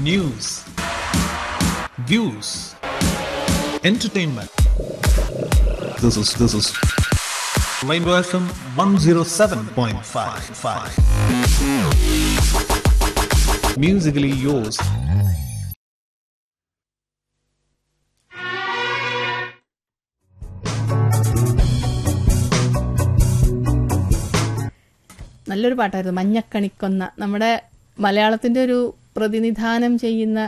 news, views, entertainment. This is this is Rainbow FM 107.55. Musically yours. നല്ലൊരു പാട്ടായിരുന്നു മഞ്ഞക്കണിക്കൊന്ന നമ്മുടെ മലയാളത്തിന്റെ ഒരു പ്രതിനിധാനം ചെയ്യുന്ന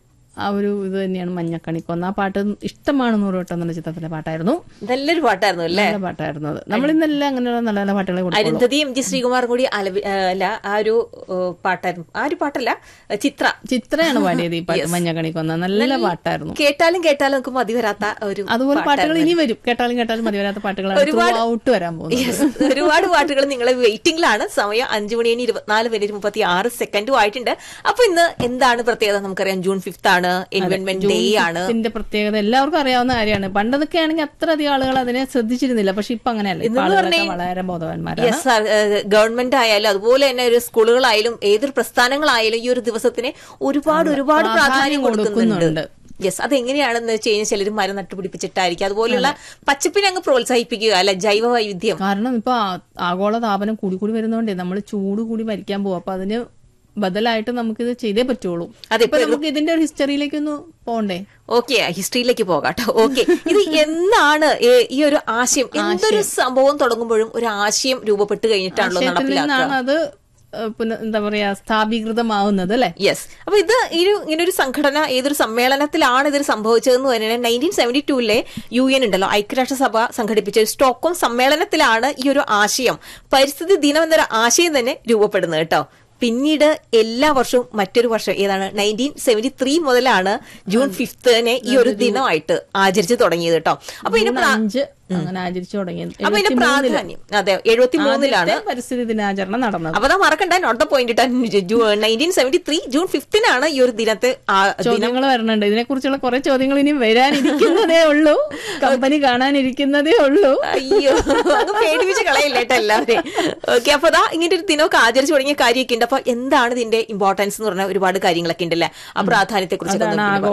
ആ ഒരു ഇത് തന്നെയാണ് മഞ്ഞക്കണിക്കൊന്ന ആ പാട്ട് ഇഷ്ടമാണ് നൂറ് വട്ടം എന്നുള്ള ചിത്രത്തിലെ പാട്ടായിരുന്നു നല്ലൊരു പാട്ടായിരുന്നു അല്ലേ നല്ല പാട്ടായിരുന്നു അത് നമ്മൾ ഇന്നെല്ലാം അങ്ങനെയുള്ള നല്ല നല്ല പാട്ടുകളെ കൊടുക്കുള്ളൂ അരുന്ധതി എം ജി ശ്രീകുമാറും കൂടി അലവി ആ, അല്ല ആ ഒരു ഏ, പാട്ടായിരുന്നു ആ ഒരു പാട്ടല്ല ഏ, ചിത്ര ചിത്രയാണ് പാടിയത് ഈ പാട്ട് മഞ്ഞക്കണിക്കൊന്ന നല്ല പാട്ടായിരുന്നു കേട്ടാലും കേട്ടാലും നമുക്ക് മതി വരാത്ത ഒരു അതുപോലെ പാട്ടുകൾ ഇനി വരും കേട്ടാലും കേട്ടാലും മതി വരാത്ത പാട്ടുകളാണ് ഒരുപാട് ഔട്ട് വരാൻ പോകുന്നത് Yes, ഒരുപാട് പാട്ടുകൾ നിങ്ങളെ വെയിറ്റിംഗിലാണ് സമയം അഞ്ചു മണി കഴിഞ്ഞ് ഇരുപത്തിനാല് മിനിറ്റ് മുപ്പത്തി ആറ് സെക്കൻഡും ആയിട്ടുണ്ട് അപ്പൊ ഇന്ന് എന്താണ് പ്രത്യേകത നമുക്കറിയാം ജൂൺ ഫിഫ്ത് ആണ് എൻവയോൺമെന്റ് ഡേ ആണ് ഇതിന്റെ പ്രത്യേകത എല്ലാവർക്കും അറിയാവുന്ന കാര്യമാണ് പണ്ടൊക്കെ ആണെങ്കിൽ അത്ര അധികം ആളുകൾ അതിനെ ശ്രദ്ധിച്ചിരുന്നില്ല പക്ഷെ ഇപ്പൊ അങ്ങനെയല്ല ഇപ്പൊ ആളുകളൊക്കെ വളരെ ബോധവാന്മാരാണ് യെസ് ഗവൺമെന്റ് ആയാലും അതുപോലെ തന്നെ ഒരു സ്കൂളുകളായാലും ഏതൊരു പ്രസ്ഥാനങ്ങളായാലും ഈ ഒരു ദിവസത്തിന് ഒരുപാട് ഒരുപാട് പ്രാധാന്യം പ്രാധാന്യം കൊടുക്കുന്നുണ്ട് കൊടുക്കുന്നുണ്ട്. യെസ് അതെങ്ങനെയാണെന്ന് വെച്ച് കഴിഞ്ഞാൽ ചിലർ മരം നട്ടുപിടിപ്പിച്ചിട്ടായിരിക്കും അതുപോലെയുള്ള പച്ചപ്പിനെ അങ്ങ് പ്രോത്സാഹിപ്പിക്കുക അല്ലെ ജൈവ വൈവിധ്യം കാരണം ഇപ്പൊ ആ- ആഗോള താപനം കൂടി കൂടി വരുന്നോണ്ടേ നമ്മൾ ചൂട് കൂടി മരിക്കാൻ പോകും അപ്പൊ അതിന് ബദലായിട്ട് നമുക്കിത് ചെയ്തേ പറ്റുള്ളൂ അതെ, ഇപ്പൊ നമുക്ക് ഇതിന്റെ ഒരു ഹിസ്റ്ററിയിലേക്കൊന്ന് പോണ്ടേ ഓക്കെ ഹിസ്റ്ററിയിലേക്ക് പോകാട്ടോ ഓക്കെ ഇത് എന്നാണ് ഏ- ഈ ഒരു ആശയം എന്തൊരു സംഭവം തുടങ്ങുമ്പോഴും ഒരു ആശയം രൂപപ്പെട്ട് കഴിഞ്ഞിട്ടാണല്ലോ ആശയത്തിൽ നടപ്പിലാക്കുക നിന്നാണ് അത് ഏഹ്, പിന്നെ എന്താ പറയാ സ്ഥാപീകൃതമാവുന്നത് അല്ലെ യെസ് അപ്പൊ ഇത് ഈ ഒരു ഇങ്ങനെ ഒരു സംഘടന ഏതൊരു സമ്മേളനത്തിലാണ് ഇത് സംഭവിച്ചതെന്ന് പറയുന്നത് നയൻറ്റീൻ സെവന്റി ടൂവിലെ യു എൻ ഉണ്ടല്ലോ ഐക്യരാഷ്ട്രസഭ സംഘടിപ്പിച്ച ഒരു സ്റ്റോക്ക്ഹോം സമ്മേളനത്തിലാണ് ഈ ഒരു ആശയം പരിസ്ഥിതി ദിനം എന്നൊരു ആശയം തന്നെ രൂപപ്പെടുന്നത് കേട്ടോ പിന്നീട് എല്ലാ വർഷവും മറ്റൊരു വർഷം ഏതാണ് നയൻറ്റീൻ സെവന്റി ത്രീ മുതലാണ് ജൂൺ ഫിഫ്തിനെ ഈ ഒരു ദിനമായിട്ട് ആചരിച്ചു തുടങ്ങിയത് കേട്ടോ അപ്പൊ ഇതിന് പ്രാ- അഞ്ച് അങ്ങനെ ആചരിച്ചു തുടങ്ങിയത് അപ്പൊ ഇതിന്റെ പ്രാധാന്യം അതെ എഴുപത്തി മൂന്നിലാണ് ആദ്യത്തെ പരിസ്ഥിതി ദിനാചരണം നടന്നത് അപ്പൊ അതാ മറക്കണ്ട note the point nineteen seventy three June ഫിഫ്തിനാണ് ഈ ഒരു ദിനത്തെ ആ ദിനം ചോദ്യങ്ങൾ വരണുണ്ട് ഇതിനെ കുറിച്ചുള്ള കുറെ ചോദ്യങ്ങൾ ഇനി വരാനിരിക്കുന്നതേ ഉള്ളൂ കമ്പനി കാണാനിരിക്കുന്നതേ ഉള്ളൂ അയ്യോ അങ്ങ് പേടിപ്പിച്ച് കളയില്ല കേട്ടോ എല്ലാവരെയും ഓക്കെ അപ്പൊ അതാ ഇങ്ങനെ ഒരു ദിനമൊക്കെ ആചരിച്ചു തുടങ്ങിയ കാര്യമൊക്കെ ഉണ്ട് അപ്പൊ എന്താണ് ഇതിന്റെ ഇമ്പോർട്ടൻസ് എന്ന് പറഞ്ഞ ഒരുപാട് കാര്യങ്ങളൊക്കെ ഉണ്ടല്ലേ ആ പ്രാധാന്യത്തെ അതാണ് കുറിച്ച്